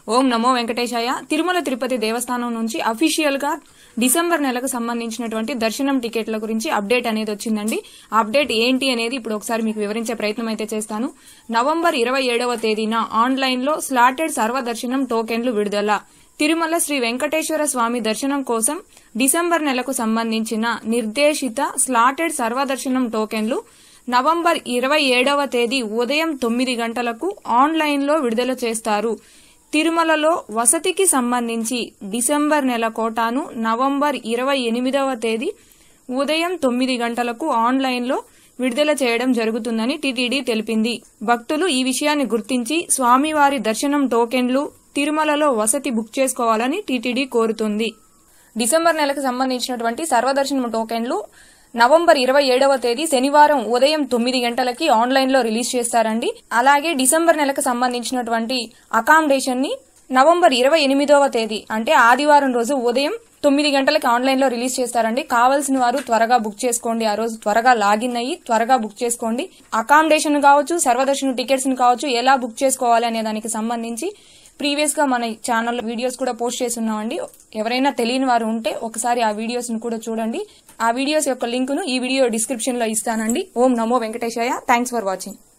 ఓం నమో వెంకటేశాయ తిరుమల తిరుపతి దేవస్థానం నుంచి అఫీషియల్ గా డిసెంబర్ నెలకు సంబంధించినటువంటి దర్శనం టికెట్ల గురించి అప్డేట్ అనేది వచ్చిందండి ఆ అప్డేట్ ఏంటి అనేది ఇప్పుడు ఒకసారి మీకు వివరించే ప్రయత్నం అయితే చేస్తాను నవంబర్ ఇరవై ఏడవ తేదీన ఆన్లైన్ లో స్లాటెడ్ సర్వదర్శనం టోకెన్లు విడుదల తిరుమల శ్రీ వెంకటేశ్వర స్వామి దర్శనం కోసం డిసెంబర్ నెలకు సంబంధించిన నిర్దేశిత స్లాటెడ్ సర్వదర్శనం టోకెన్లు నవంబర్ ఇరవై ఏడవ తేదీ ఉదయం తొమ్మిది గంటలకు ఆన్లైన్లో విడుదల చేస్తారు తిరుమలలో వసతికి సంబంధించి డిసెంబర్ నెల కోటాను నవంబర్ ఇరవై ఎనిమిదవ తేదీ ఉదయం తొమ్మిది గంటలకు ఆన్లైన్లో విడుదల చేయడం జరుగుతుందని టీటీడీ తెలిపింది భక్తులు ఈ విషయాన్ని గుర్తించి స్వామివారి దర్శనం టోకెన్లు తిరుమలలో వసతి బుక్ చేసుకోవాలని టీటీడీ కోరుతుంది డిసెంబర్ నెలకు సంబంధించినటువంటి సర్వదర్శనం టోకెన్లు నవంబర్ ఇరవై ఏడవ తేదీ శనివారం ఉదయం తొమ్మిది గంటలకి ఆన్లైన్ లో రిలీజ్ చేస్తారండి అలాగే డిసెంబర్ నెలకు సంబంధించినటువంటి అకామిడేషన్ ని నవంబర్ ఇరవై ఎనిమిదవ తేదీ అంటే ఆదివారం రోజు ఉదయం తొమ్మిది గంటలకి ఆన్లైన్ లో రిలీజ్ చేస్తారండి కావాల్సిన వారు త్వరగా బుక్ చేసుకోండి ఆ రోజు త్వరగా లాగిన్ అయ్యి త్వరగా బుక్ చేసుకోండి అకామిడేషన్ కావచ్చు సర్వదర్శన టికెట్స్ కావచ్చు ఎలా బుక్ చేసుకోవాలి అనే దానికి సంబంధించి ప్రీవియస్ గా మన ఛానల్ వీడియోస్ కూడా పోస్ట్ చేసి ఉన్నామండి ఎవరైనా తెలియని వారు ఉంటే ఒకసారి ఆ వీడియోస్ ను కూడా చూడండి ఆ వీడియోస్ యొక్క లింక్ ను ఈ వీడియో డిస్క్రిప్షన్ లో ఇస్తానండి ఓం నమో వెంకటేశయ్య థ్యాంక్స్ ఫర్ వాచింగ్